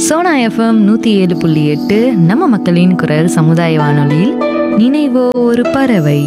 Sona FM நூற்றி ஏழு புள்ளி எட்டு நம்ம மக்களின் குரல் சமுதாய வானொலியில் நினைவோ ஒரு பறவை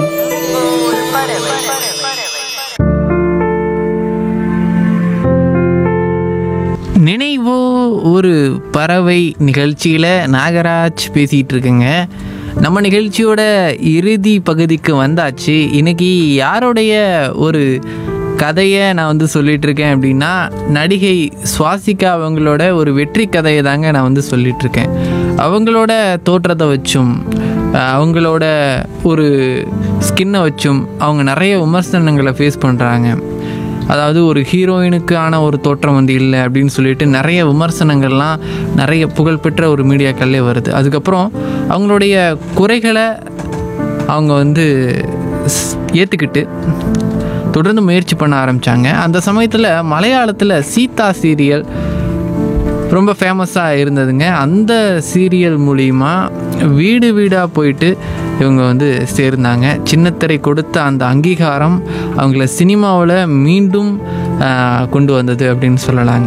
நினைவோ ஒரு பறவை நிகழ்ச்சியில் நாகராஜ் பேசிகிட்டு இருக்குங்க நம்ம நிகழ்ச்சியோட இறுதி பகுதிக்கு வந்தாச்சு இன்னைக்கு யாருடைய ஒரு கதையை நான் வந்து சொல்லிட்டு இருக்கேன் அப்படின்னா நடிகை சுவாசிகா அவங்களோட ஒரு வெற்றி கதையை தாங்க நான் வந்து சொல்லிட்டு இருக்கேன் அவங்களோட தோற்றத்தை வச்சும் அஹ், அவங்களோட ஒரு ஸ்கின்னை வச்சும் அவங்க நிறைய விமர்சனங்களை ஃபேஸ் பண்ணுறாங்க அதாவது ஒரு ஹீரோயினுக்கான ஒரு தோற்றம் வந்து இல்லை அப்படின்னு சொல்லிட்டு நிறைய விமர்சனங்கள்லாம் நிறைய புகழ்பெற்ற ஒரு மீடியாக்கள்லே வருது அதுக்கப்புறம் அவங்களுடைய குறைகளை அவங்க வந்து ஸ்- ஏற்றுக்கிட்டு தொடர்ந்து முயற்சி பண்ண ஆரம்பித்தாங்க அந்த சமயத்தில் மலையாளத்தில் சீதா சீரியல் ரொம்ப ஃபேமஸாக இருந்ததுங்க அந்த சீரியல் மூலிமா வீடு வீடாக போயிட்டு இவங்க வந்து சேர்ந்தாங்க சின்னத்திரை கொடுத்த அந்த அங்கீகாரம் அவங்கள சினிமாவில் மீண்டும் ஆஹ், கொண்டு வந்தது அப்படின்னு சொல்லலாங்க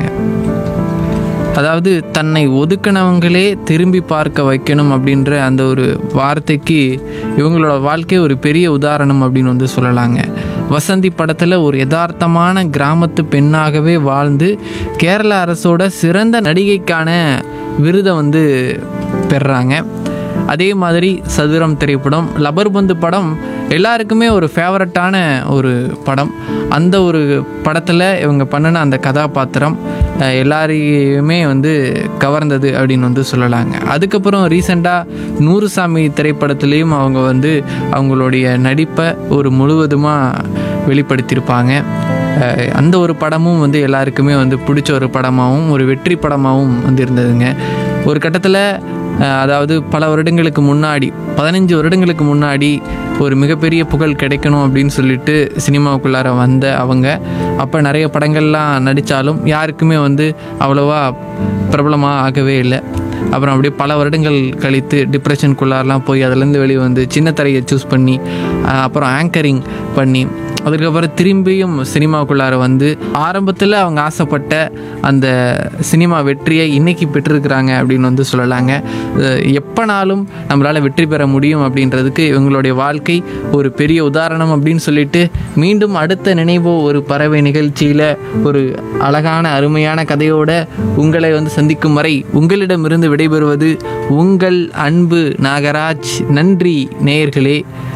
அதாவது தன்னை ஒதுக்கினவங்களே திரும்பி பார்க்க வைக்கணும் அப்படின்ற அந்த ஒரு வார்த்தைக்கு இவங்களோட வாழ்க்கை ஒரு பெரிய உதாரணம் அப்படின்னு வந்து சொல்லலாங்க வசந்தி படத்தில் ஒரு யதார்த்தமான கிராமத்து பெண்ணாகவே வாழ்ந்து கேரள அரசோட சிறந்த நடிகைக்கான விருதை வந்து பெறுறாங்க அதே மாதிரி சதுரம் திரைப்படம் லபர் பந்து படம் எல்லாருக்குமே ஒரு ஃபேவரட்டான ஒரு படம் அந்த ஒரு படத்தில் இவங்க பண்ணின அந்த கதாபாத்திரம் அஹ், எல்லாரையுமே வந்து கவர்ந்தது அப்படின்னு வந்து சொல்லலாங்க அதுக்கப்புறம் ரீசெண்டாக நூறுசாமி திரைப்படத்துலேயும் அவங்க வந்து அவங்களுடைய நடிப்பை ஒரு முழுவதுமாக வெளிப்படுத்தியிருப்பாங்க அஹ், அந்த ஒரு படமும் வந்து எல்லாருக்குமே வந்து பிடிச்ச ஒரு படமாகவும் ஒரு வெற்றி படமாகவும் வந்து இருந்ததுங்க ஒரு கட்டத்தில் அஹ் அதாவது பல வருடங்களுக்கு முன்னாடி பதினஞ்சு வருடங்களுக்கு முன்னாடி ஒரு மிகப்பெரிய புகழ் கிடைக்கணும் அப்படின்னு சொல்லிட்டு சினிமாவுக்குள்ளார வந்த அவங்க அப்போ நிறைய படங்கள்லாம் நடித்தாலும் யாருக்குமே வந்து அவ்வளோவா பிரபலமாக ஆகவே இல்லை அப்புறம் அப்படியே பல வருடங்கள் கழித்து டிப்ரெஷனுக்குள்ளாரெலாம் போய் அதுலேருந்து வெளியே வந்து சின்ன தரையை சூஸ் பண்ணி அஹ் அப்புறம் ஆங்கரிங் பண்ணி அதுக்கப்புறம் திரும்பியும் சினிமாவுக்குள்ளார வந்து ஆரம்பத்தில் அவங்க ஆசைப்பட்ட அந்த சினிமா வெற்றியை இன்னைக்கு பெற்றிருக்கிறாங்க அப்படின்னு வந்து சொல்லலாங்க அஹ் எப்பனாலும் நம்மளால் வெற்றி பெற முடியும் அப்படின்றதுக்கு இவங்களுடைய வாழ்க்கை ஒரு பெரிய உதாரணம் அப்படின்னு சொல்லிட்டு மீண்டும் அடுத்த நினைவோ ஒரு பறவை நிகழ்ச்சியில் ஒரு அழகான அருமையான கதையோட உங்களை வந்து சந்திக்கும் வரை உங்களிடமிருந்து விடைபெறுவது உங்கள் அன்பு நாகராஜ் நன்றி நேயர்களே